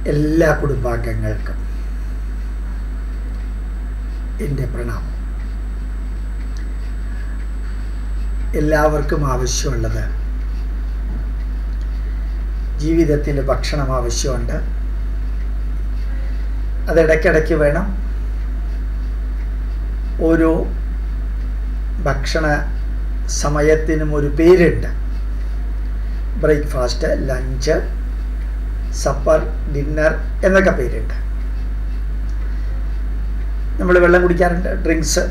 എല്ലാ കുടുംബാംഗങ്ങൾക്കും എൻ്റെ പ്രണാമം എല്ലാവർക്കും ആവശ്യമുള്ളത് ജീവിതത്തിൽ ഭക്ഷണം ആവശ്യമുണ്ട് അതിടയ്ക്കിടയ്ക്ക് വേണം ഓരോ ഭക്ഷണ സമയത്തിനും ഒരു പേരുണ്ട് ബ്രേക്ക്ഫാസ്റ്റ് ലഞ്ച് സപ്പർ ഡിന്നർ എന്നൊക്കെ പേരുണ്ട് നമ്മൾ വെള്ളം കുടിക്കാറുണ്ട് ഡ്രിങ്ക്സ്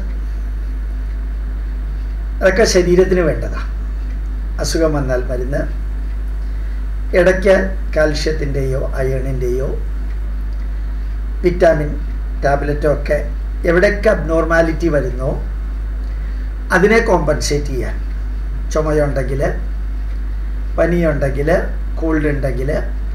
അതൊക്കെ ശരീരത്തിന് വേണ്ടതാണ് അസുഖം വന്നാൽ മരുന്ന് ഇടയ്ക്ക് കാൽഷ്യത്തിൻ്റെയോ അയണിൻ്റെയോ വിറ്റാമിൻ ടാബ്ലറ്റോ ഒക്കെ എവിടെയൊക്കെ അബ്നോർമാലിറ്റി വരുന്നോ അതിനെ കോമ്പൻസേറ്റ് ചെയ്യാൻ ചുമയുണ്ടെങ്കിൽ പനിയുണ്ടെങ്കിൽ കോൾഡ് ഉണ്ടെങ്കിൽ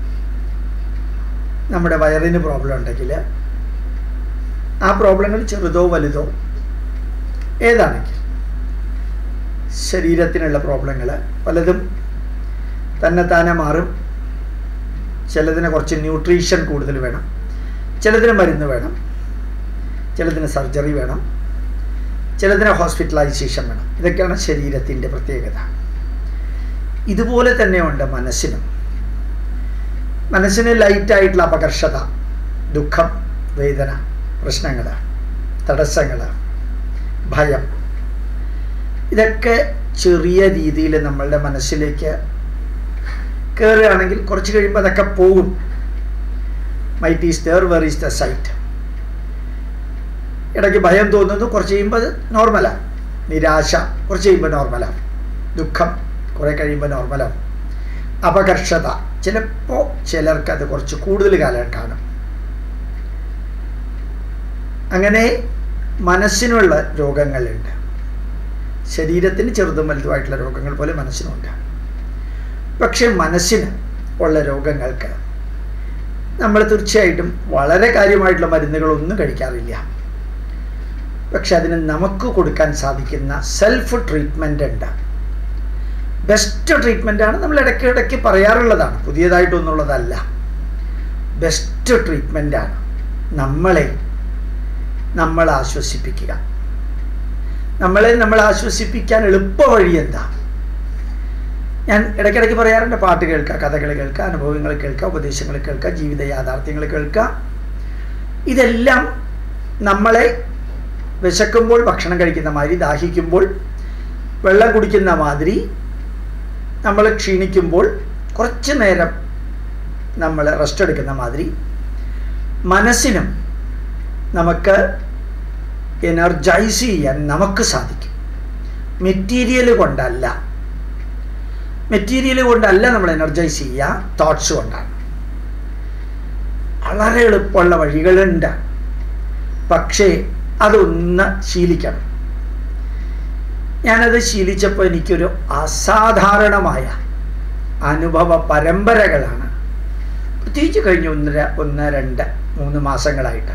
നമ്മുടെ വയറിന് പ്രോബ്ലം ഉണ്ടെങ്കിൽ ആ പ്രോബ്ലങ്ങൾ ചെറുതോ വലുതോ ഏതാണെങ്കിൽ ശരീരത്തിനുള്ള പ്രോബ്ലങ്ങൾ പലതും തന്നെ താനെ മാറും ചിലതിന് കുറച്ച് ന്യൂട്രീഷൻ കൂടുതൽ വേണം ചിലതിന് മരുന്ന് വേണം ചിലതിന് സർജറി വേണം ചിലതിന് ഹോസ്പിറ്റലൈസേഷൻ വേണം ഇതൊക്കെയാണ് ശരീരത്തിൻ്റെ പ്രത്യേകത ഇതുപോലെ തന്നെയുണ്ട് മനസ്സിനും മനസ്സിന് ലൈറ്റായിട്ടുള്ള അപകർഷത ദുഃഖം വേദന പ്രശ്നങ്ങൾ തടസ്സങ്ങൾ ഭയം ഇതൊക്കെ ചെറിയ രീതിയിൽ നമ്മളുടെ മനസ്സിലേക്ക് കയറുകയാണെങ്കിൽ കുറച്ച് കഴിയുമ്പോൾ അതൊക്കെ പോകും might is there where is the sight ഇടയ്ക്ക് ഭയം തോന്നുന്നു കുറച്ച് കഴിയുമ്പോൾ അത് നോർമലാണ് നിരാശ കുറച്ച് കഴിയുമ്പോൾ നോർമലാവും ദുഃഖം കുറേ കഴിയുമ്പോൾ നോർമലാവും അപകർഷത ചിലപ്പോൾ ചിലർക്ക് അത് കുറച്ച് കൂടുതൽ കാലം കാണും അങ്ങനെ മനസ്സിനുള്ള രോഗങ്ങളുണ്ട് ശരീരത്തിന് ചെറുതും വലുതുമായിട്ടുള്ള രോഗങ്ങൾ പോലെ മനസ്സിനുണ്ട് പക്ഷെ മനസ്സിന് ഉള്ള രോഗങ്ങൾക്ക് നമ്മൾ തീർച്ചയായിട്ടും വളരെ കാര്യമായിട്ടുള്ള മരുന്നുകളൊന്നും കഴിക്കാറില്ല പക്ഷെ അതിന് നമുക്ക് കൊടുക്കാൻ സാധിക്കുന്ന സെൽഫ് ട്രീറ്റ്മെൻ്റ് ഉണ്ട് ബെസ്റ്റ് ട്രീറ്റ്മെൻ്റാണ് നമ്മൾ ഇടയ്ക്ക് ഇടയ്ക്ക് പറയാറുള്ളതാണ് പുതിയതായിട്ടൊന്നുള്ളതല്ല ബെസ്റ്റ് ട്രീറ്റ്മെൻ്റാണ് നമ്മളെ നമ്മൾ ആശ്വസിപ്പിക്കുക നമ്മളെ നമ്മൾ ആശ്വസിപ്പിക്കാൻ എളുപ്പ വഴി എന്താ ഞാൻ ഇടയ്ക്കിടയ്ക്ക് പറയാറുണ്ട് പാട്ട് കേൾക്കുക കഥകൾ കേൾക്കുക അനുഭവങ്ങൾ കേൾക്കുക ഉപദേശങ്ങൾ കേൾക്കുക ജീവിത യാഥാർത്ഥ്യങ്ങൾ കേൾക്കുക ഇതെല്ലാം നമ്മളെ വിശക്കുമ്പോൾ ഭക്ഷണം കഴിക്കുന്ന മാതിരി ദാഹിക്കുമ്പോൾ വെള്ളം കുടിക്കുന്ന മാതിരി നമ്മൾ ക്ഷീണിക്കുമ്പോൾ കുറച്ച് നേരം നമ്മൾ റെസ്റ്റ് എടുക്കുന്ന മാതിരി മനസ്സിനും നമുക്ക് എനർജൈസ് ചെയ്യാൻ നമുക്ക് സാധിക്കും മെറ്റീരിയൽ കൊണ്ടല്ല മെറ്റീരിയൽ കൊണ്ടല്ല നമ്മൾ എനർജൈസ് ചെയ്യുക തോട്ട്സ് കൊണ്ടാണ് വളരെ എളുപ്പമുള്ള വഴികളുണ്ട് പക്ഷേ അതൊന്ന് ശീലിക്കണം ഞാനത് ശീലിച്ചപ്പോൾ എനിക്കൊരു അസാധാരണമായ അനുഭവ പരമ്പരകളാണ് പ്രത്യേകിച്ച് കഴിഞ്ഞ ഒന്നര ഒന്ന് രണ്ട് മൂന്ന് മാസങ്ങളായിട്ട്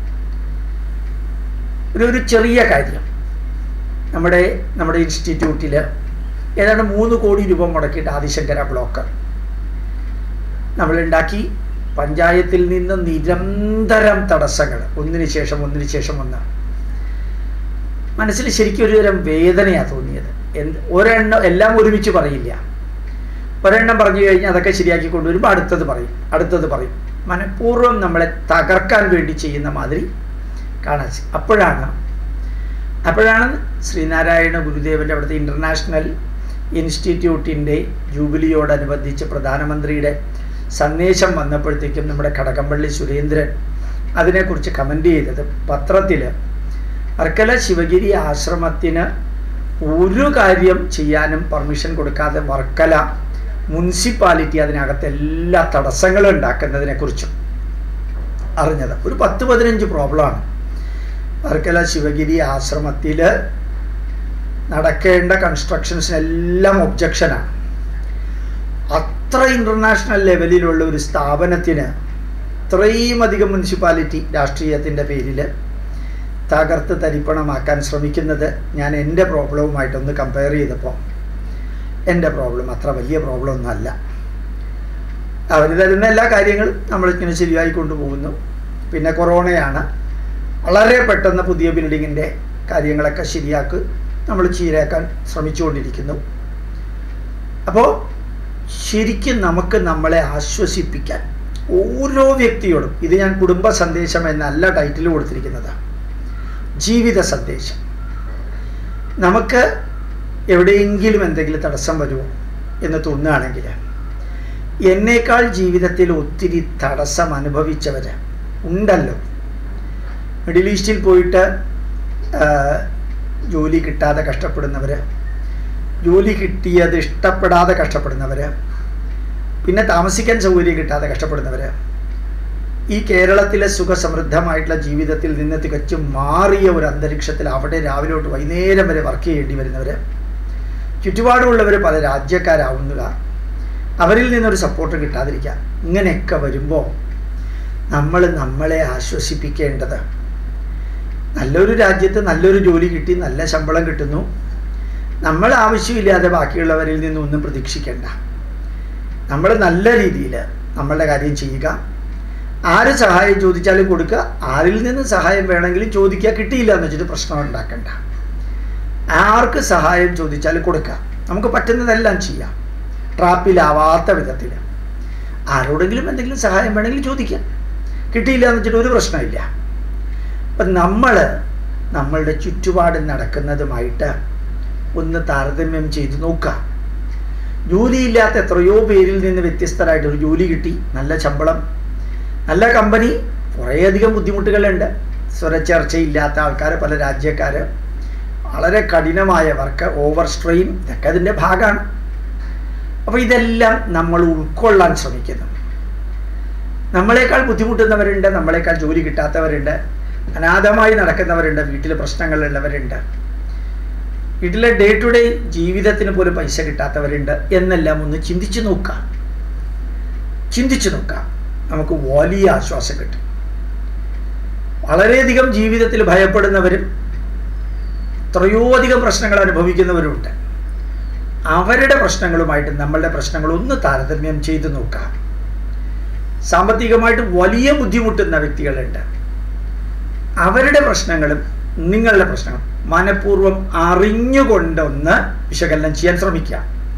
ഒരു ഒരു ചെറിയ കാര്യം നമ്മുടെ നമ്മുടെ ഇൻസ്റ്റിറ്റ്യൂട്ടിൽ ഏതാണ്ട് മൂന്ന് കോടി രൂപ മുടക്കിയിട്ട് ആദിശങ്കര ബ്ലോക്ക് നമ്മളുണ്ടാക്കി പഞ്ചായത്തിൽ നിന്ന് നിരന്തരം തടസ്സങ്ങൾ ഒന്നിന് ശേഷം ഒന്നിന് ശേഷം ഒന്ന് മനസ്സിൽ ശരിക്കും ഒരു തരം വേദനയാണ് തോന്നിയത് എന്ത് ഒരെണ്ണം എല്ലാം ഒരുമിച്ച് പറയില്ല ഒരെണ്ണം പറഞ്ഞു കഴിഞ്ഞാൽ അതൊക്കെ ശരിയാക്കി കൊണ്ടുവരുമ്പോൾ അടുത്തത് പറയും അടുത്തത് പറയും മനഃപൂർവ്വം നമ്മളെ തകർക്കാൻ വേണ്ടി ചെയ്യുന്ന മാതിരി കാണാൻ അപ്പോഴാണ് അപ്പോഴാണ് ശ്രീനാരായണ ഗുരുദേവൻ്റെ അവിടുത്തെ ഇൻ്റർനാഷണൽ ഇൻസ്റ്റിറ്റ്യൂട്ടിൻ്റെ ജൂബിലിയോടനുബന്ധിച്ച് പ്രധാനമന്ത്രിയുടെ സന്ദേശം വന്നപ്പോഴത്തേക്കും നമ്മുടെ കടകംപള്ളി സുരേന്ദ്രൻ അതിനെക്കുറിച്ച് കമൻ്റ് ചെയ്തത് പത്രത്തിൽ വർക്കല ശിവഗിരി ആശ്രമത്തിന് ഒരു കാര്യം ചെയ്യാനും പെർമിഷൻ കൊടുക്കാതെ വർക്കല മുനിസിപ്പാലിറ്റി അതിനകത്ത് എല്ലാ തടസ്സങ്ങളും ഉണ്ടാക്കുന്നതിനെക്കുറിച്ചും അറിഞ്ഞത് ഒരു പത്ത് പതിനഞ്ച് പ്രോബ്ലമാണ് വർക്കല ശിവഗിരി ആശ്രമത്തിൽ നടക്കേണ്ട കൺസ്ട്രക്ഷൻസിനെല്ലാം ഒബ്ജക്ഷനാണ് അത്ര ഇൻ്റർനാഷണൽ ലെവലിലുള്ള ഒരു സ്ഥാപനത്തിന് ഇത്രയും അധികം മുനിസിപ്പാലിറ്റി രാഷ്ട്രീയത്തിൻ്റെ പേരിൽ തകർത്ത് തരിപ്പണമാക്കാൻ ശ്രമിക്കുന്നത് ഞാൻ എൻ്റെ പ്രോബ്ലവുമായിട്ടൊന്ന് കമ്പയർ ചെയ്തപ്പോൾ എൻ്റെ പ്രോബ്ലം അത്ര വലിയ പ്രോബ്ലം ഒന്നുമല്ല അവർ തരുന്ന എല്ലാ കാര്യങ്ങളും നമ്മളിങ്ങനെ ശരിയായി കൊണ്ടുപോകുന്നു പിന്നെ കൊറോണയാണ് വളരെ പെട്ടെന്ന് പുതിയ ബിൽഡിങ്ങിൻ്റെ കാര്യങ്ങളൊക്കെ ശരിയാക്കി നമ്മൾ ചീരയാക്കാൻ ശ്രമിച്ചുകൊണ്ടിരിക്കുന്നു അപ്പോൾ ശരിക്കും നമുക്ക് നമ്മളെ ആശ്വസിപ്പിക്കാൻ ഓരോ വ്യക്തിയോടും ഇത് ഞാൻ കുടുംബ സന്ദേശം എന്നല്ല ടൈറ്റിൽ കൊടുത്തിരിക്കുന്നത് ജീവിത സന്ദേശം നമുക്ക് എവിടെയെങ്കിലും എന്തെങ്കിലും തടസ്സം വരുമോ എന്ന് തോന്നുകയാണെങ്കിൽ എന്നേക്കാൾ ജീവിതത്തിൽ ഒത്തിരി തടസ്സം അനുഭവിച്ചവർ ഉണ്ടല്ലോ മിഡിൽ ഈസ്റ്റിൽ പോയിട്ട് ജോലി കിട്ടാതെ കഷ്ടപ്പെടുന്നവർ ജോലി കിട്ടിയത് ഇഷ്ടപ്പെടാതെ കഷ്ടപ്പെടുന്നവർ പിന്നെ താമസിക്കാൻ സൗകര്യം കിട്ടാതെ കഷ്ടപ്പെടുന്നവർ ഈ കേരളത്തിലെ സുഖസമൃദ്ധമായിട്ടുള്ള ജീവിതത്തിൽ നിന്ന് തികച്ചും മാറിയ ഒരു അന്തരീക്ഷത്തിൽ അവിടെ രാവിലെ തൊട്ട് വൈകുന്നേരം വരെ വർക്ക് ചെയ്യേണ്ടി വരുന്നവർ ചുറ്റുപാടുമുള്ളവർ പല രാജ്യക്കാരാവുക അവരിൽ നിന്നൊരു സപ്പോർട്ട് കിട്ടാതിരിക്കുക ഇങ്ങനെയൊക്കെ വരുമ്പോൾ നമ്മൾ നമ്മളെ ആശ്വസിപ്പിക്കേണ്ടത് നല്ലൊരു രാജ്യത്ത് നല്ലൊരു ജോലി കിട്ടി നല്ല ശമ്പളം കിട്ടുന്നു നമ്മൾ ആവശ്യമില്ലാതെ ബാക്കിയുള്ളവരിൽ നിന്നൊന്നും പ്രതീക്ഷിക്കേണ്ട നമ്മൾ നല്ല രീതിയിൽ നമ്മളുടെ കാര്യം ചെയ്യുക ആര് സഹായം ചോദിച്ചാലും കൊടുക്കുക ആരിൽ നിന്ന് സഹായം വേണമെങ്കിലും ചോദിക്കുക കിട്ടിയില്ല എന്ന് വെച്ചിട്ട് പ്രശ്നം ഉണ്ടാക്കണ്ട ആർക്ക് സഹായം ചോദിച്ചാലും കൊടുക്കുക നമുക്ക് പറ്റുന്നതെല്ലാം ചെയ്യാം ട്രാപ്പിലാവാത്ത വിധത്തിൽ ആരോടെങ്കിലും എന്തെങ്കിലും സഹായം വേണമെങ്കിൽ ചോദിക്കാം കിട്ടിയില്ല എന്ന് വെച്ചിട്ട് ഒരു പ്രശ്നമില്ല അപ്പം നമ്മൾ നമ്മളുടെ ചുറ്റുപാട് നടക്കുന്നതുമായിട്ട് ഒന്ന് താരതമ്യം ചെയ്ത് നോക്കുക ജോലിയില്ലാത്ത എത്രയോ പേരിൽ നിന്ന് വ്യത്യസ്തരായിട്ട് ഒരു ജോലി കിട്ടി നല്ല ശമ്പളം നല്ല കമ്പനി കുറേയധികം ബുദ്ധിമുട്ടുകളുണ്ട് സ്വരച്ചേർച്ചയില്ലാത്ത ആൾക്കാർ പല രാജ്യക്കാർ വളരെ കഠിനമായ വർക്ക് ഓവർ സ്ട്രെയിൻ ഇതൊക്കെ അതിൻ്റെ ഭാഗമാണ് അപ്പോൾ ഇതെല്ലാം നമ്മൾ ഉൾക്കൊള്ളാൻ ശ്രമിക്കുന്നു നമ്മളെക്കാൾ ബുദ്ധിമുട്ടുന്നവരുണ്ട് നമ്മളെക്കാൾ ജോലി കിട്ടാത്തവരുണ്ട് അനാഥമായി നടക്കുന്നവരുണ്ട് വീട്ടിൽ പ്രശ്നങ്ങളുള്ളവരുണ്ട് വീട്ടിലെ ഡേ ടു ഡേ ജീവിതത്തിന് പോലും പൈസ കിട്ടാത്തവരുണ്ട് എന്നെല്ലാം ഒന്ന് ചിന്തിച്ചു നോക്കാം ചിന്തിച്ചു നോക്കാം നമുക്ക് വലിയ ആശ്വാസം കിട്ടും വളരെയധികം ജീവിതത്തിൽ ഭയപ്പെടുന്നവരും എത്രയോ അധികം പ്രശ്നങ്ങൾ അനുഭവിക്കുന്നവരുമുണ്ട് അവരുടെ പ്രശ്നങ്ങളുമായിട്ട് നമ്മളുടെ പ്രശ്നങ്ങൾ ഒന്ന് താരതമ്യം ചെയ്ത് നോക്കാം സാമ്പത്തികമായിട്ട് വലിയ ബുദ്ധിമുട്ടുന്ന വ്യക്തികളുണ്ട് അവരുടെ പ്രശ്നങ്ങളും നിങ്ങളുടെ പ്രശ്നങ്ങളും മനഃപൂർവ്വം അറിഞ്ഞുകൊണ്ടൊന്ന് വിശകലനം ചെയ്യാൻ ശ്രമിക്കുക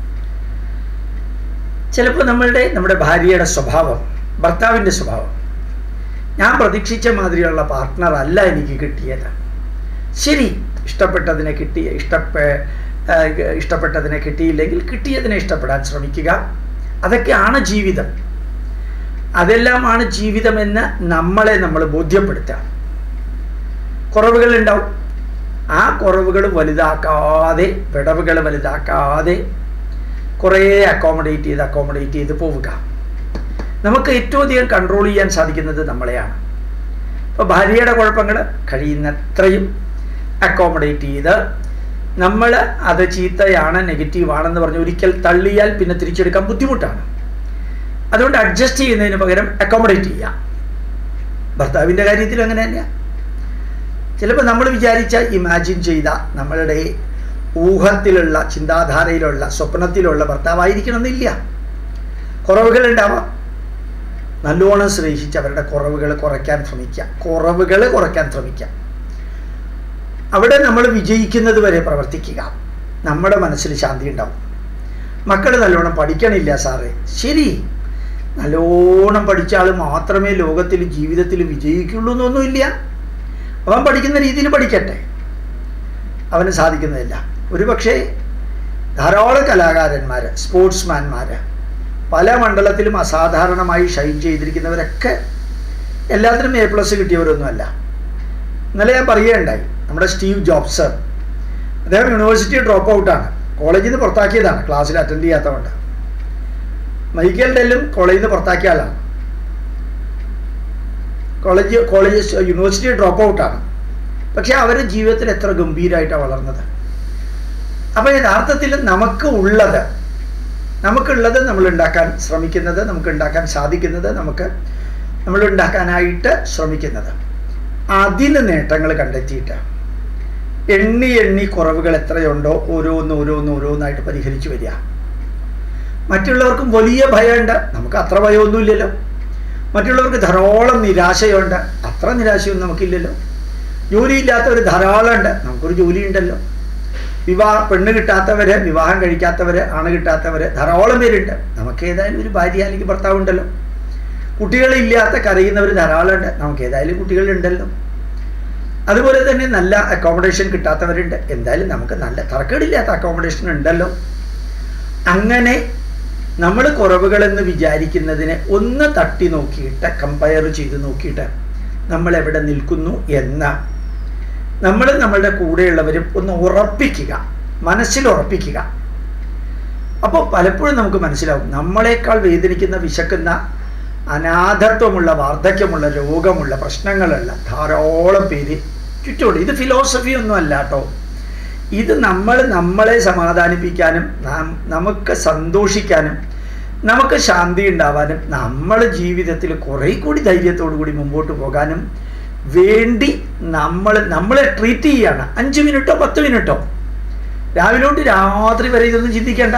ചിലപ്പോൾ നമ്മളുടെ നമ്മുടെ ഭാര്യയുടെ സ്വഭാവം ഭർത്താവിൻ്റെ സ്വഭാവം ഞാൻ പ്രതീക്ഷിച്ച മാതിരിയുള്ള പാർട്ട്ണർ അല്ല എനിക്ക് കിട്ടിയത് ശരി ഇഷ്ടപ്പെട്ടതിനെ കിട്ടിയ ഇഷ്ടപ്പെ ഇഷ്ടപ്പെട്ടതിനെ കിട്ടിയില്ലെങ്കിൽ കിട്ടിയതിനെ ഇഷ്ടപ്പെടാൻ ശ്രമിക്കുക അതൊക്കെയാണ് ജീവിതം അതെല്ലാമാണ് ജീവിതമെന്ന് നമ്മളെ നമ്മൾ ബോധ്യപ്പെടുത്തുക കുറവുകൾ ഉണ്ടാവും ആ കുറവുകൾ വലുതാക്കാതെ വിടവുകൾ വലുതാക്കാതെ കുറേ അക്കോമഡേറ്റ് ചെയ്ത് അക്കോമഡേറ്റ് ചെയ്ത് പോവുക നമുക്ക് ഏറ്റവും അധികം കൺട്രോൾ ചെയ്യാൻ സാധിക്കുന്നത് നമ്മളെയാണ് അപ്പോൾ ഭാര്യയുടെ കുഴപ്പങ്ങൾ കഴിയുന്നത്രയും അക്കോമഡേറ്റ് ചെയ്ത് നമ്മൾ അത് ചീത്തയാണ് നെഗറ്റീവാണെന്ന് പറഞ്ഞ് ഒരിക്കൽ തള്ളിയാൽ പിന്നെ തിരിച്ചെടുക്കാൻ ബുദ്ധിമുട്ടാണ് അതുകൊണ്ട് അഡ്ജസ്റ്റ് ചെയ്യുന്നതിന് പകരം അക്കോമഡേറ്റ് ചെയ്യാം ഭർത്താവിൻ്റെ കാര്യത്തിൽ അങ്ങനെ തന്നെയാണ് ചിലപ്പോൾ നമ്മൾ വിചാരിച്ച ഇമാജിൻ ചെയ്ത നമ്മളുടെ ഊഹത്തിലുള്ള ചിന്താധാരയിലുള്ള സ്വപ്നത്തിലുള്ള ഭർത്താവായിരിക്കണമെന്നില്ല കുറവുകൾ ഉണ്ടാവാം നല്ലോണം സ്നേഹിച്ച് അവരുടെ കുറവുകൾ കുറയ്ക്കാൻ ശ്രമിക്കുക കുറവുകൾ കുറയ്ക്കാൻ ശ്രമിക്കുക അവിടെ നമ്മൾ വിജയിക്കുന്നത് വരെ പ്രവർത്തിക്കുക നമ്മുടെ മനസ്സിൽ ശാന്തി ഉണ്ടാവും മക്കൾ നല്ലോണം പഠിക്കണില്ല സാറേ ശരി നല്ലോണം പഠിച്ച ആൾ മാത്രമേ ലോകത്തിൽ ജീവിതത്തിൽ വിജയിക്കുള്ളൂ എന്നൊന്നുമില്ല അവൻ പഠിക്കുന്ന രീതിയിൽ പഠിക്കട്ടെ അവന് സാധിക്കുന്നതില്ല ഒരുപക്ഷെ ധാരാളം കലാകാരന്മാർ സ്പോർട്സ്മാൻമാർ പല മണ്ഡലത്തിലും അസാധാരണമായി ഷൈൻ ചെയ്തിരിക്കുന്നവരൊക്കെ എല്ലാത്തിനും എ പ്ലസ് കിട്ടിയവരൊന്നുമല്ല ഇന്നലെ ഞാൻ പറയുകയുണ്ടായി നമ്മുടെ സ്റ്റീവ് ജോബ്സ് അദ്ദേഹം യൂണിവേഴ്സിറ്റി ഡ്രോപ്പ് ഔട്ടാണ് കോളേജിൽ നിന്ന് പുറത്താക്കിയതാണ് ക്ലാസ്സിൽ അറ്റൻഡ് ചെയ്യാത്തതുകൊണ്ട് മൈക്കൽ ഡെല്ലും കോളേജിൽ നിന്ന് പുറത്താക്കിയ ആളാണ് കോളേജ് കോളേജ് യൂണിവേഴ്സിറ്റി ഡ്രോപ്പ് ഔട്ടാണ് പക്ഷേ അവർ ജീവിതത്തിൽ എത്ര ഗംഭീരമായിട്ടാണ് വളർന്നത് അപ്പോൾ യഥാർത്ഥത്തിൽ നമുക്ക് ഉള്ളത് നമുക്കുള്ളത് നമ്മൾ ഉണ്ടാക്കാൻ ശ്രമിക്കുന്നത് നമുക്ക് ഉണ്ടാക്കാൻ സാധിക്കുന്നത് നമുക്ക് നമ്മൾ ഉണ്ടാക്കാനായിട്ട് ശ്രമിക്കുന്നത് അതിന് നേട്ടങ്ങൾ കണ്ടെത്തിയിട്ട് എണ്ണി എണ്ണി കുറവുകൾ എത്രയുണ്ടോ ഓരോന്ന് ഓരോന്ന് ഓരോന്നായിട്ട് പരിഹരിച്ചു വരിക മറ്റുള്ളവർക്കും വലിയ ഭയമുണ്ട് നമുക്ക് അത്ര ഭയമൊന്നുമില്ലല്ലോ മറ്റുള്ളവർക്ക് ധാരാളം നിരാശയുണ്ട് അത്ര നിരാശയൊന്നും നമുക്കില്ലല്ലോ ജോലിയില്ലാത്തവർ ധാരാളം ഉണ്ട് നമുക്കൊരു ജോലി ഉണ്ടല്ലോ വിവാഹ പെണ്ണ് കിട്ടാത്തവര് വിവാഹം കഴിക്കാത്തവര് ആണ് കിട്ടാത്തവര് ധാരാളം പേരുണ്ട് നമുക്ക് ഏതായാലും ഒരു ഭാര്യ അല്ലെങ്കിൽ ഭർത്താവ് ഉണ്ടല്ലോ കുട്ടികളില്ലാത്ത കരയുന്നവർ ധാരാളം ഉണ്ട് നമുക്ക് ഏതായാലും കുട്ടികളുണ്ടല്ലോ അതുപോലെ തന്നെ നല്ല അക്കോമഡേഷൻ കിട്ടാത്തവരുണ്ട് എന്തായാലും നമുക്ക് നല്ല തറക്കേടില്ലാത്ത അക്കോമഡേഷൻ ഉണ്ടല്ലോ അങ്ങനെ നമ്മൾ കുറവുകളെന്ന് വിചാരിക്കുന്നതിനെ ഒന്ന് തട്ടി നോക്കിയിട്ട് കമ്പയർ ചെയ്ത് നോക്കിയിട്ട് നമ്മൾ എവിടെ നിൽക്കുന്നു എന്ന് നമ്മൾ നമ്മളുടെ കൂടെയുള്ളവരും ഒന്ന് ഉറപ്പിക്കുക മനസ്സിൽ ഉറപ്പിക്കുക അപ്പോൾ പലപ്പോഴും നമുക്ക് മനസ്സിലാവും നമ്മളെക്കാൾ വേദനിക്കുന്ന വിശക്കുന്ന അനാഥത്വമുള്ള വാർദ്ധക്യമുള്ള രോഗമുള്ള പ്രശ്നങ്ങളുള്ള ധാരാളം പേര് ചുറ്റുമുണ്ട് ഇത് ഫിലോസഫി ഒന്നും അല്ല കേട്ടോ ഇത് നമ്മൾ നമ്മളെ സമാധാനിപ്പിക്കാനും നാം- നമുക്ക് സന്തോഷിക്കാനും നമുക്ക് ശാന്തി ഉണ്ടാവാനും നമ്മൾ ജീവിതത്തിൽ കുറേ കൂടി ധൈര്യത്തോടു കൂടി മുമ്പോട്ട് പോകാനും വേണ്ടി നമ്മൾ നമ്മളെ ട്രീറ്റ് ചെയ്യാണ് അഞ്ച് മിനിറ്റോ പത്ത് മിനിറ്റോ രാവിലെ തൊട്ട് രാത്രി വരെ ഇതൊന്നും ചിന്തിക്കേണ്ട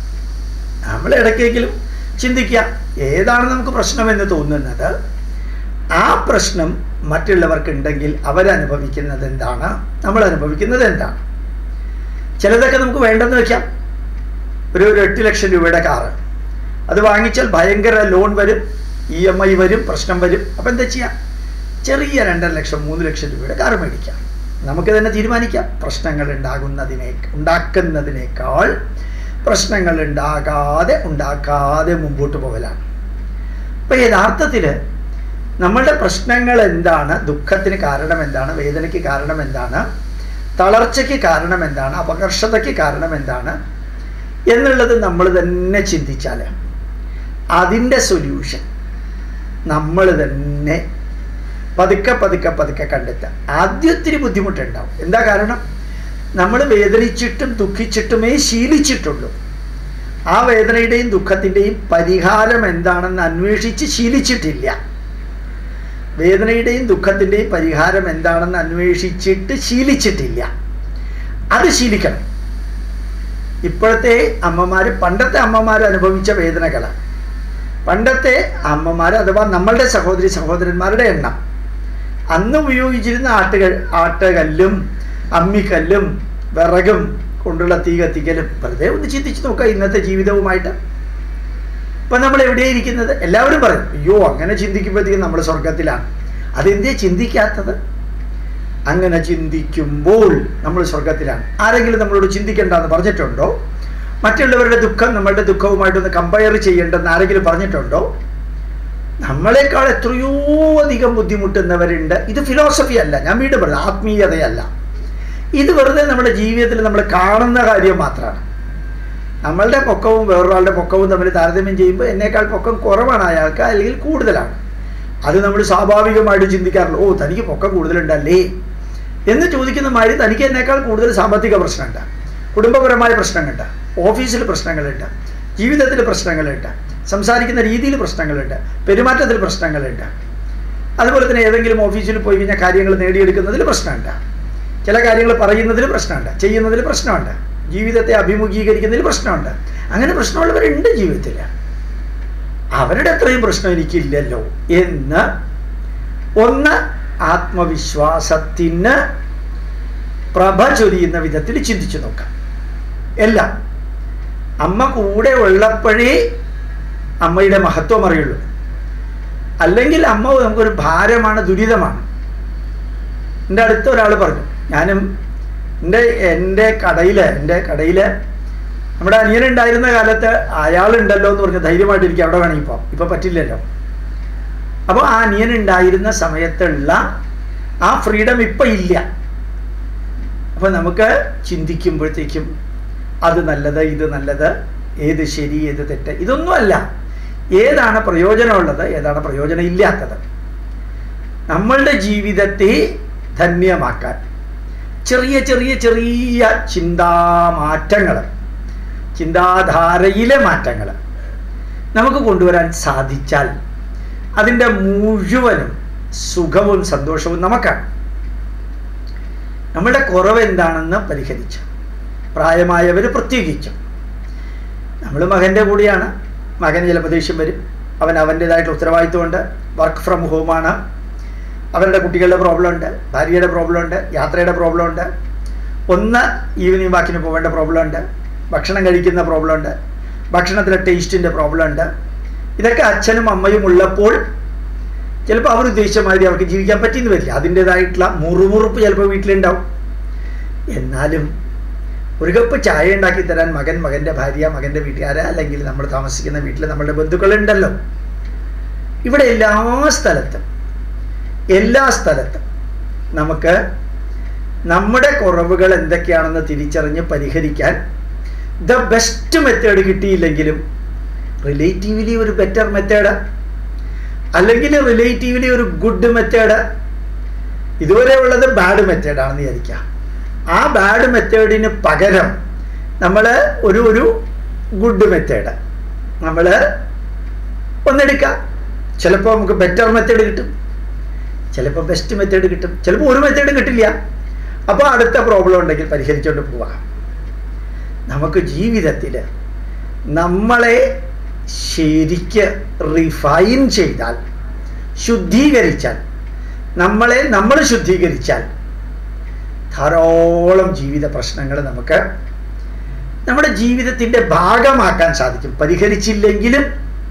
നമ്മൾ ഇടയ്ക്കെങ്കിലും ചിന്തിക്കുക ഏതാണ് നമുക്ക് പ്രശ്നമെന്ന് തോന്നുന്നത് ആ പ്രശ്നം മറ്റുള്ളവർക്കുണ്ടെങ്കിൽ അവരനുഭവിക്കുന്നത് എന്താണ് നമ്മൾ അനുഭവിക്കുന്നത് എന്താണ് ചിലതൊക്കെ നമുക്ക് വേണ്ടെന്ന് വെക്കാം ഒരു ഒരു എട്ട് ലക്ഷം രൂപയുടെ കാറ് അത് വാങ്ങിച്ചാൽ ഭയങ്കര ലോൺ വരും ഇ എം ഐ വരും പ്രശ്നം വരും അപ്പം എന്താ ചെയ്യാം ചെറിയ രണ്ടര ലക്ഷം മൂന്ന് ലക്ഷം രൂപയുടെ കാർ മേടിക്കാം നമുക്ക് തന്നെ തീരുമാനിക്കാം പ്രശ്നങ്ങൾ ഉണ്ടാകുന്നതിനെ ഉണ്ടാക്കുന്നതിനേക്കാൾ പ്രശ്നങ്ങൾ ഉണ്ടാകാതെ ഉണ്ടാക്കാതെ മുമ്പോട്ട് പോകലാണ് അപ്പം യഥാർത്ഥത്തിൽ നമ്മളുടെ പ്രശ്നങ്ങൾ എന്താണ് ദുഃഖത്തിന് കാരണം എന്താണ് വേദനയ്ക്ക് കാരണം എന്താണ് തളർച്ചയ്ക്ക് കാരണം എന്താണ് അപകർഷതയ്ക്ക് കാരണം എന്താണ് എന്നുള്ളത് നമ്മൾ തന്നെ ചിന്തിച്ചാൽ അതിൻ്റെ സൊല്യൂഷൻ നമ്മൾ തന്നെ പതുക്കെ പതുക്കെ പതുക്കെ കണ്ടെത്തുക ആദ്യം ഒത്തിരി ബുദ്ധിമുട്ടുണ്ടാവും എന്താ കാരണം നമ്മൾ വേദനിച്ചിട്ടും ദുഃഖിച്ചിട്ടുമേ ശീലിച്ചിട്ടുള്ളൂ ആ വേദനയുടെയും ദുഃഖത്തിൻ്റെയും പരിഹാരം എന്താണെന്ന് അന്വേഷിച്ച് ശീലിച്ചിട്ടില്ല വേദനയുടെയും ദുഃഖത്തിൻ്റെയും പരിഹാരം എന്താണെന്ന് അന്വേഷിച്ചിട്ട് ശീലിച്ചിട്ടില്ല അത് ശീലിക്കണം ഇപ്പോഴത്തെ അമ്മമാർ പണ്ടത്തെ അമ്മമാർ അനുഭവിച്ച വേദനകളാണ് പണ്ടത്തെ അമ്മമാർ അഥവാ നമ്മളുടെ സഹോദരി സഹോദരന്മാരുടെ എണ്ണം അന്ന് ഉപയോഗിച്ചിരുന്ന ആട്ടുകൾ ആട്ടുകല്ലും അമ്മിക്കല്ലും വിറകും കൊണ്ടുള്ള തീ കത്തിക്കലും വെറുതെ ഒന്ന് ചിന്തിച്ച് നോക്കുക ഇന്നത്തെ ജീവിതവുമായിട്ട് ഇപ്പം നമ്മൾ എവിടെയാണ് ഇരിക്കുന്നത് എല്ലാവരും പറയും അയ്യോ അങ്ങനെ ചിന്തിക്കുമ്പോഴത്തേക്കും നമ്മൾ സ്വർഗത്തിലാണ് അതെന്തേ ചിന്തിക്കാത്തത് അങ്ങനെ ചിന്തിക്കുമ്പോൾ നമ്മൾ സ്വർഗത്തിലാണ് ആരെങ്കിലും നമ്മളോട് ചിന്തിക്കേണ്ടെന്ന് പറഞ്ഞിട്ടുണ്ടോ മറ്റുള്ളവരുടെ ദുഃഖം നമ്മളുടെ ദുഃഖവുമായിട്ടൊന്ന് കമ്പയർ ചെയ്യേണ്ടെന്ന് ആരെങ്കിലും പറഞ്ഞിട്ടുണ്ടോ നമ്മളെക്കാൾ എത്രയോ അധികം ബുദ്ധിമുട്ടുന്നവരുണ്ട് ഇത് ഫിലോസഫി അല്ല ഞാൻ വീണ്ടും പറഞ്ഞു ആത്മീയതയല്ല ഇത് വെറുതെ നമ്മുടെ ജീവിതത്തിൽ നമ്മൾ കാണുന്ന കാര്യം മാത്രമാണ് നമ്മളുടെ പൊക്കവും വേറൊരാളുടെ പൊക്കവും തമ്മിൽ താരതമ്യം ചെയ്യുമ്പോൾ എന്നേക്കാൾ പൊക്കം കുറവാണ് അയാൾക്ക് അല്ലെങ്കിൽ കൂടുതലാണ് അത് നമ്മൾ സ്വാഭാവികമായിട്ട് ചിന്തിക്കാറുള്ളൂ ഓ തനിക്ക് പൊക്കം കൂടുതലുണ്ടല്ലേ എന്ന് ചോദിക്കുന്ന മാതിരി തനിക്ക് എന്നേക്കാൾ കൂടുതൽ സാമ്പത്തിക പ്രശ്നമുണ്ട് കുടുംബപരമായ പ്രശ്നങ്ങളുണ്ട് ഓഫീസിൽ പ്രശ്നങ്ങളുണ്ട് ജീവിതത്തിൽ പ്രശ്നങ്ങളുണ്ട് സംസാരിക്കുന്ന രീതിയിൽ പ്രശ്നങ്ങളുണ്ട് പെരുമാറ്റത്തിൽ പ്രശ്നങ്ങളുണ്ട് അതുപോലെ തന്നെ ഏതെങ്കിലും ഓഫീസിൽ പോയി കഴിഞ്ഞാൽ കാര്യങ്ങൾ നേടിയെടുക്കുന്നതിൽ പ്രശ്നമുണ്ട് ചില കാര്യങ്ങൾ പറയുന്നതിൽ പ്രശ്നമുണ്ട് ചെയ്യുന്നതിൽ പ്രശ്നമുണ്ട് ജീവിതത്തെ അഭിമുഖീകരിക്കുന്നതിൽ പ്രശ്നമുണ്ട് അങ്ങനെ പ്രശ്നമുള്ളവരുണ്ട് ജീവിതത്തിൽ അവരുടെ അത്രയും പ്രശ്നം എനിക്കില്ലല്ലോ എന്ന് ഒന്ന് ആത്മവിശ്വാസത്തിന് പ്രഭ ചൊരിയുന്ന വിധത്തിൽ ചിന്തിച്ചു നോക്കാം എല്ലാം അമ്മ കൂടെ ഉള്ളപ്പോഴേ അമ്മയുടെ മഹത്വം അറിയുള്ളൂ അല്ലെങ്കിൽ അമ്മ നമുക്കൊരു ഭാരമാണ് ദുരിതമാണ് എൻ്റെ അടുത്ത ഒരാൾ പറഞ്ഞു ഞാനും എൻ്റെ എൻ്റെ കടയിൽ എൻ്റെ കടയിൽ നമ്മുടെ അനിയനുണ്ടായിരുന്ന കാലത്ത് അയാളുണ്ടല്ലോ എന്ന് പറഞ്ഞ് ധൈര്യമായിട്ടിരിക്കും അവിടെ വേണമെങ്കിൽ ഇപ്പോൾ ഇപ്പോൾ പറ്റില്ലല്ലോ അപ്പോൾ ആ അനിയൻ ഉണ്ടായിരുന്ന സമയത്തുള്ള ആ ഫ്രീഡം ഇപ്പം ഇല്ല അപ്പോൾ നമുക്ക് ചിന്തിക്കുമ്പോഴത്തേക്കും അത് നല്ലത് ഇത് നല്ലത് ഏത് ശരി ഏത് തെറ്റ് ഇതൊന്നുമല്ല ഏതാണ് പ്രയോജനമുള്ളത് ഏതാണ് പ്രയോജനം ഇല്ലാത്തത് നമ്മളുടെ ജീവിതത്തെ ധന്യമാക്കാൻ ചെറിയ ചെറിയ ചെറിയ ചിന്താമാറ്റങ്ങൾ ചിന്താധാരയിലെ മാറ്റങ്ങൾ നമുക്ക് കൊണ്ടുവരാൻ സാധിച്ചാൽ അതിൻ്റെ മുഴുവനും സുഖവും സന്തോഷവും നമുക്കാണ് നമ്മളുടെ കുറവ് എന്താണെന്ന് പരിഹരിച്ചു പ്രായമായവർ പ്രത്യേകിച്ചും നമ്മൾ മകൻ്റെ കൂടിയാണ് മകന് ചിലപ്പോൾ ദേഷ്യം വരും അവൻ അവൻ്റേതായിട്ടുള്ള ഉത്തരവാദിത്വമുണ്ട് വർക്ക് ഫ്രം ഹോമാണ് അവരുടെ കുട്ടികളുടെ പ്രോബ്ലം ഉണ്ട് ഭാര്യയുടെ പ്രോബ്ലം ഉണ്ട് യാത്രയുടെ പ്രോബ്ലം ഉണ്ട് ഒന്ന് ഈവനിങ് വാക്കിന് പോകേണ്ട പ്രോബ്ലം ഉണ്ട് ഭക്ഷണം കഴിക്കുന്ന പ്രോബ്ലം ഉണ്ട് ഭക്ഷണത്തിലെ ടേസ്റ്റിൻ്റെ പ്രോബ്ലം ഉണ്ട് ഇതൊക്കെ അച്ഛനും അമ്മയും ഉള്ളപ്പോൾ ചിലപ്പോൾ അവർ ഉദ്ദേശിച്ച മാതിരി അവർക്ക് ജീവിക്കാൻ പറ്റിയെന്ന് വരില്ല അതിൻ്റെതായിട്ടുള്ള മുറുമുറുപ്പ് ചിലപ്പോൾ വീട്ടിലുണ്ടാവും എന്നാലും ഒരു കപ്പ് ചായ ഉണ്ടാക്കി തരാൻ മകൻ മകൻ്റെ ഭാര്യ മകൻ്റെ വീട്ടുകാര് അല്ലെങ്കിൽ നമ്മൾ താമസിക്കുന്ന വീട്ടിൽ നമ്മളുടെ ബന്ധുക്കളുണ്ടല്ലോ ഇവിടെ എല്ലാ സ്ഥലത്തും എല്ലാ സ്ഥലത്തും നമുക്ക് നമ്മുടെ കുറവുകൾ എന്തൊക്കെയാണെന്ന് തിരിച്ചറിഞ്ഞ് പരിഹരിക്കാൻ ദ ബെസ്റ്റ് മെത്തേഡ് കിട്ടിയില്ലെങ്കിലും റിലേറ്റീവ്ലി ഒരു ബെറ്റർ മെത്തേഡ് അല്ലെങ്കിൽ റിലേറ്റീവ്ലി ഒരു ഗുഡ് മെത്തേഡ് ഇതുവരെ ഉള്ളത് ബാഡ് മെത്തേഡാണെന്ന് വിചാരിക്കാം ആ ബാഡ് മെത്തേഡിന് പകരം നമ്മൾ ഒരു ഒരു ഗുഡ് മെത്തേഡ് നമ്മൾ ഒന്നെടുക്കാം ചിലപ്പോൾ നമുക്ക് ബെറ്റർ മെത്തേഡ് കിട്ടും ചിലപ്പോൾ ബെസ്റ്റ് മെത്തേഡ് കിട്ടും ചിലപ്പോൾ ഒരു മെത്തേഡ് കിട്ടില്ല അപ്പോൾ അടുത്ത പ്രോബ്ലം ഉണ്ടെങ്കിൽ പരിഹരിച്ചുകൊണ്ട് പോവാം നമുക്ക് ജീവിതത്തിൽ നമ്മളെ ശരിക്ക് റിഫൈൻ ചെയ്താൽ ശുദ്ധീകരിച്ചാൽ നമ്മളെ നമ്മൾ ശുദ്ധീകരിച്ചാൽ ധാരാളം ജീവിത പ്രശ്നങ്ങൾ നമുക്ക് നമ്മുടെ ജീവിതത്തിൻ്റെ ഭാഗമാക്കാൻ സാധിക്കും പരിഹരിച്ചില്ലെങ്കിലും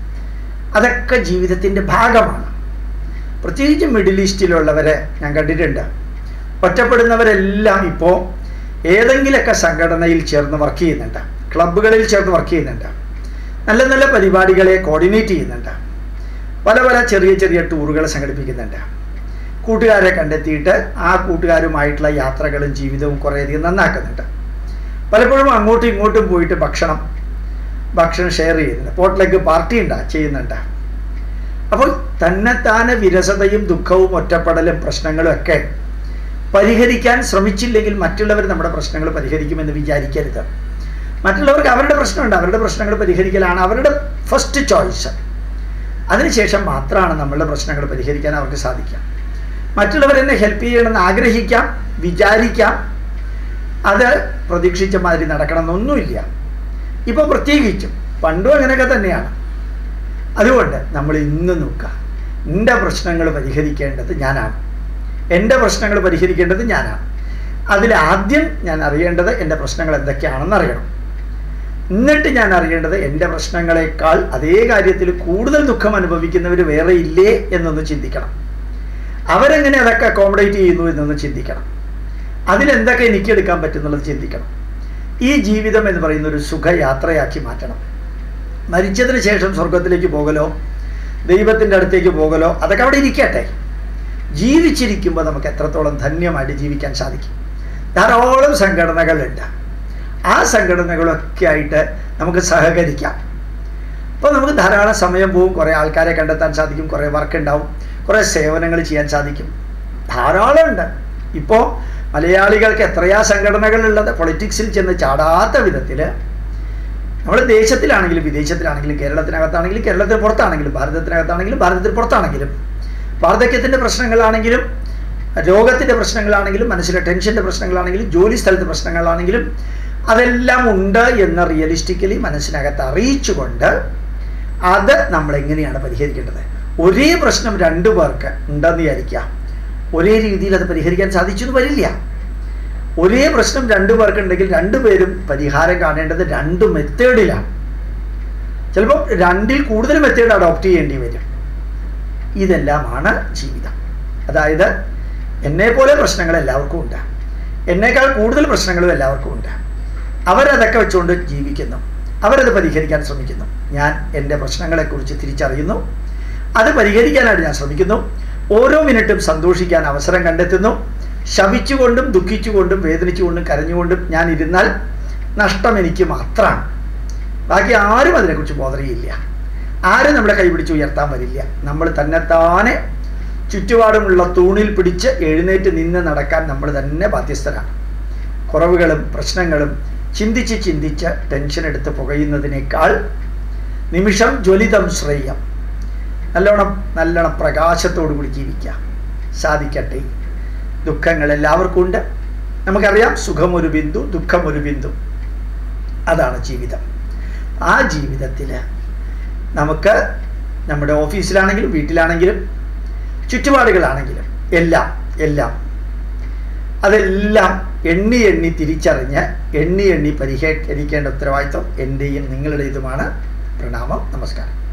അതൊക്കെ ജീവിതത്തിൻ്റെ ഭാഗമാണ് പ്രത്യേകിച്ച് മിഡിൽ ഈസ്റ്റിലുള്ളവരെ ഞാൻ കണ്ടിട്ടുണ്ട് ഒറ്റപ്പെടുന്നവരെല്ലാം ഇപ്പോൾ ഏതെങ്കിലുമൊക്കെ സംഘടനയിൽ ചേർന്ന് വർക്ക് ചെയ്യുന്നുണ്ട് ക്ലബ്ബുകളിൽ ചേർന്ന് വർക്ക് ചെയ്യുന്നുണ്ട് നല്ല നല്ല പരിപാടികളെ കോർഡിനേറ്റ് ചെയ്യുന്നുണ്ട് പല പല ചെറിയ ചെറിയ ടൂറുകൾ സംഘടിപ്പിക്കുന്നുണ്ട് കൂട്ടുകാരെ കണ്ടെത്തിയിട്ട് ആ കൂട്ടുകാരുമായിട്ടുള്ള യാത്രകളും ജീവിതവും കുറേയധികം നന്നാക്കുന്നുണ്ട് പലപ്പോഴും അങ്ങോട്ടും ഇങ്ങോട്ടും പോയിട്ട് ഭക്ഷണം ഭക്ഷണം ഷെയർ ചെയ്യുന്നുണ്ട് പോട്ടിലേക്ക് പാർട്ടി ഉണ്ടാ ചെയ്യുന്നുണ്ട് അപ്പോൾ തന്നെത്താനെ വിരസതയും ദുഃഖവും ഒറ്റപ്പെടലും പ്രശ്നങ്ങളും ഒക്കെ പരിഹരിക്കാൻ ശ്രമിച്ചില്ലെങ്കിൽ മറ്റുള്ളവർ നമ്മുടെ പ്രശ്നങ്ങൾ പരിഹരിക്കുമെന്ന് വിചാരിക്കരുത് മറ്റുള്ളവർക്ക് അവരുടെ പ്രശ്നമുണ്ട് അവരുടെ പ്രശ്നങ്ങൾ പരിഹരിക്കലാണ് അവരുടെ ഫസ്റ്റ് ചോയ്സ് അതിനുശേഷം മാത്രമാണ് നമ്മളുടെ പ്രശ്നങ്ങൾ പരിഹരിക്കാൻ അവർക്ക് സാധിക്കുക മറ്റുള്ളവർ എന്നെ ഹെൽപ്പ് ചെയ്യണമെന്ന് ആഗ്രഹിക്കാം വിചാരിക്കാം അത് പ്രതീക്ഷിച്ച മാതിരി നടക്കണമെന്നൊന്നുമില്ല ഇപ്പോൾ പ്രത്യേകിച്ചും പണ്ടും അങ്ങനെയൊക്കെ തന്നെയാണ് അതുകൊണ്ട് നമ്മൾ ഇന്ന് നോക്കുക എൻ്റെ പ്രശ്നങ്ങൾ പരിഹരിക്കേണ്ടത് ഞാനാണ് എൻ്റെ പ്രശ്നങ്ങൾ പരിഹരിക്കേണ്ടത് ഞാനാണ് അതിലാദ്യം ഞാൻ അറിയേണ്ടത് എൻ്റെ പ്രശ്നങ്ങൾ എന്തൊക്കെയാണെന്ന് അറിയണം എന്നിട്ട് ഞാൻ അറിയേണ്ടത് എൻ്റെ പ്രശ്നങ്ങളെക്കാൾ അതേ കാര്യത്തിൽ കൂടുതൽ ദുഃഖം അനുഭവിക്കുന്നവർ വേറെ ഇല്ലേ എന്നൊന്ന് ചിന്തിക്കണം അവരെങ്ങനെ അതൊക്കെ അക്കോമഡേറ്റ് ചെയ്യുന്നു എന്നൊന്ന് ചിന്തിക്കണം അതിലെന്തൊക്കെ എനിക്ക് എടുക്കാൻ പറ്റുന്നുള്ളത് ചിന്തിക്കണം ഈ ജീവിതം എന്ന് പറയുന്ന ഒരു സുഖയാത്രയാക്കി മാറ്റണം മരിച്ചതിന് ശേഷം സ്വർഗത്തിലേക്ക് പോകലോ ദൈവത്തിൻ്റെ അടുത്തേക്ക് പോകലോ അതൊക്കെ അവിടെ ഇരിക്കട്ടെ ജീവിച്ചിരിക്കുമ്പോൾ നമുക്ക് എത്രത്തോളം ധന്യമായിട്ട് ജീവിക്കാൻ സാധിക്കും ധാരാളം സംഘടനകളുണ്ട് ആ സംഘടനകളൊക്കെ ആയിട്ട് നമുക്ക് സഹകരിക്കാം അപ്പോൾ നമുക്ക് ധാരാളം സമയം പോവും കുറേ ആൾക്കാരെ കണ്ടെത്താൻ സാധിക്കും കുറേ വർക്ക് ഉണ്ടാവും കുറേ സേവനങ്ങൾ ചെയ്യാൻ സാധിക്കും ധാരാളം ഉണ്ട് ഇപ്പോൾ മലയാളികൾക്ക് എത്രയാ സംഘടനകളുള്ളത് പൊളിറ്റിക്സിൽ ചെന്ന് ചാടാത്ത വിധത്തിൽ നമ്മൾ ദേശത്തിലാണെങ്കിലും വിദേശത്തിലാണെങ്കിലും കേരളത്തിനകത്താണെങ്കിലും കേരളത്തിന് പുറത്താണെങ്കിലും ഭാരതത്തിനകത്താണെങ്കിലും ഭാരതത്തിന് പുറത്താണെങ്കിലും വാർദ്ധക്യത്തിൻ്റെ പ്രശ്നങ്ങളാണെങ്കിലും രോഗത്തിൻ്റെ പ്രശ്നങ്ങളാണെങ്കിലും മനസ്സിലെ ടെൻഷൻ്റെ പ്രശ്നങ്ങളാണെങ്കിലും ജോലി സ്ഥലത്തെ പ്രശ്നങ്ങളാണെങ്കിലും അതെല്ലാം ഉണ്ട് എന്ന് റിയലിസ്റ്റിക്കലി മനസ്സിനകത്ത് അറിയിച്ചുകൊണ്ട് അത് നമ്മൾ എങ്ങനെയാണ് പരിഹരിക്കേണ്ടത് ഒരേ പ്രശ്നം രണ്ടു പേർക്ക് ഉണ്ടെന്ന് വിചാരിക്കുക ഒരേ രീതിയിൽ അത് പരിഹരിക്കാൻ സാധിച്ചെന്ന് വരില്ല ഒരേ പ്രശ്നം രണ്ടു പേർക്കുണ്ടെങ്കിൽ രണ്ടുപേരും പരിഹാരം കാണേണ്ടത് രണ്ട് മെത്തേഡിലാണ് ചിലപ്പോൾ രണ്ടിൽ കൂടുതൽ മെത്തേഡ് അഡോപ്റ്റ് ചെയ്യേണ്ടി വരും ഇതെല്ലാമാണ് ജീവിതം അതായത് എന്നെപ്പോലെ പ്രശ്നങ്ങൾ എല്ലാവർക്കും ഉണ്ട് എന്നേക്കാൾ കൂടുതൽ പ്രശ്നങ്ങളും എല്ലാവർക്കും ഉണ്ട് അവരതൊക്കെ വെച്ചുകൊണ്ട് ജീവിക്കുന്നു അവരത് പരിഹരിക്കാൻ ശ്രമിക്കുന്നു ഞാൻ എൻ്റെ പ്രശ്നങ്ങളെക്കുറിച്ച് തിരിച്ചറിയുന്നു അത് പരിഹരിക്കാനായിട്ട് ഞാൻ ശ്രമിക്കുന്നു ഓരോ മിനിറ്റും സന്തോഷിക്കാൻ അവസരം കണ്ടെത്തുന്നു ശവിച്ചുകൊണ്ടും ദുഃഖിച്ചുകൊണ്ടും വേദനിച്ചുകൊണ്ടും കരഞ്ഞുകൊണ്ടും ഞാൻ ഇരുന്നാൽ നഷ്ടം എനിക്ക് മാത്രമാണ് ബാക്കി ആരും അതിനെക്കുറിച്ച് ബോധറിയില്ല ആരും നമ്മളെ കൈപിടിച്ച് ഉയർത്താൻ വരില്ല നമ്മൾ തന്നെത്താനെ ചുറ്റുപാടുമുള്ള തൂണിൽ പിടിച്ച് എഴുന്നേറ്റ് നിന്ന് നടക്കാൻ നമ്മൾ തന്നെ ബാധ്യസ്ഥരാണ് കുറവുകളും പ്രശ്നങ്ങളും ചിന്തിച്ച് ചിന്തിച്ച് ടെൻഷൻ എടുത്ത് പുകയുന്നതിനേക്കാൾ നിമിഷം ജ്വലിതം ശ്രേയം നല്ലോണം നല്ലോണം പ്രകാശത്തോടു കൂടി ജീവിക്കാം സാധിക്കട്ടെ ദുഃഖങ്ങൾ എല്ലാവർക്കും ഉണ്ട് നമുക്കറിയാം സുഖം ഒരു ബിന്ദു ദുഃഖം ഒരു ബിന്ദു അതാണ് ജീവിതം ആ ജീവിതത്തിൽ നമുക്ക് നമ്മുടെ ഓഫീസിലാണെങ്കിലും വീട്ടിലാണെങ്കിലും ചുറ്റുപാടുകളാണെങ്കിലും എല്ലാം എല്ലാം അതെല്ലാം എണ്ണി എണ്ണി തിരിച്ചറിഞ്ഞ് എണ്ണി എണ്ണി പരിഹരിക്കേണ്ട ഉത്തരവാദിത്വം എൻ്റെയും നിങ്ങളുടേതുമാണ് പ്രണാമം നമസ്കാരം